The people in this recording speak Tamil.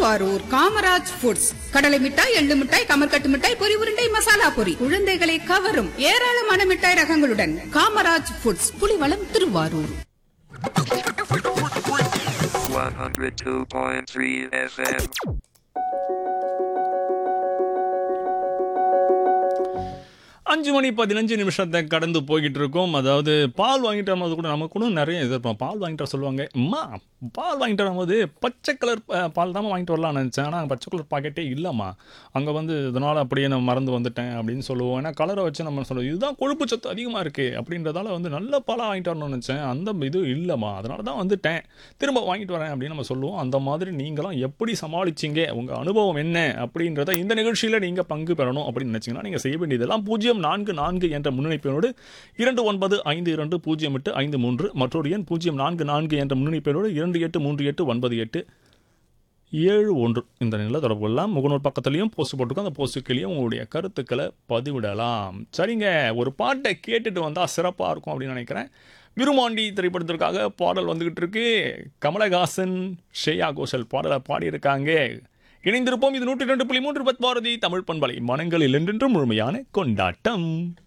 திருவாரூர் காமராஜ் ஃபுட்ஸ் கடலை மிட்டாய் எள்ளு மிட்டாய் கமர்கட்டு மிட்டாய் பொரி உருண்டை மசாலா பொரி குழந்தைகளை கவரும் ஏராளமான மிட்டாய் ரகங்களுடன் காமராஜ் ஃபுட்ஸ் புலிவளம் திருவாரூர் 102.3 FM. அஞ்சு மணி பதினஞ்சு நிமிஷத்தை கடந்து போய்கிட்டு இருக்கோம் அதாவது பால் வாங்கிட்டு வரும்போது கூட நமக்கு கூட நிறைய எதிர்ப்போம் பால் வாங்கிட்டு வர சொல்லுவாங்க அம்மா பால் வாங்கிட்டு வரும்போது பச்சை கலர் ப- பால் தான் வாங்கிட்டு வரலாம்னு நினச்சேன் ஆனால் பச்சை கலர் பாக்கெட்டே இல்லைம்மா அங்கே வந்து இதனால் அப்படியே நான் மறந்து வந்துட்டேன் அப்படின்னு சொல்லுவோம் ஏன்னா கலரை வச்சு நம்ம சொல்லுவோம் இதுதான் கொழுப்பு சத்து அதிகமாக இருக்குது அப்படின்றதால வந்து நல்ல பாலாக வாங்கிட்டு வரணும்னு நினச்சேன் அந்த இது இல்லைம்மா அதனால தான் வந்துட்டேன் திரும்ப வாங்கிட்டு வரேன் அப்படின்னு நம்ம சொல்லுவோம் அந்த மாதிரி நீங்களாம் எப்படி சமாளிச்சீங்க உங்கள் அனுபவம் என்ன அப்படின்றத இந்த நிகழ்ச்சியில் நீங்கள் பங்கு பெறணும் அப்படின்னு நினச்சிங்கன்னா நீங்கள் செய்ய வேண்டியதெல்லாம் பூஜ்ஜியம் நான்கு நான்கு என்ற முன்னிணைப்பினோடு இரண்டு ஒன்பது ஐந்து இரண்டு பூஜ்ஜியம் எட்டு ஐந்து மூன்று மற்றொரு எண் பூஜ்ஜியம் நான்கு நான்கு என்ற முன்னிணைப்பினோடு இரண்டு எட்டு மூன்று எட்டு ஒன்பது எட்டு ஏழு ஒன்று இந்த நிலையில் தொடர்பு கொள்ளலாம் முகநூல் பக்கத்துலையும் போஸ்ட் போட்டுருக்கோம் அந்த போஸ்ட்டுக்களையும் உங்களுடைய கருத்துக்களை பதிவிடலாம் சரிங்க ஒரு பாட்டை கேட்டுட்டு வந்தால் சிறப்பாக இருக்கும் அப்படின்னு நினைக்கிறேன் விருமாண்டி திரைப்படத்திற்காக பாடல் வந்துகிட்டு இருக்கு கமலஹாசன் ஸ்ரேயா கோஷல் பாடலை பாடியிருக்காங்க இணைந்திருப்போம் இது நூற்றி ரெண்டு புள்ளி மூன்று பத் பாரதி தமிழ் பண்பலை மனங்களில் என்றென்றும் முழுமையான கொண்டாட்டம்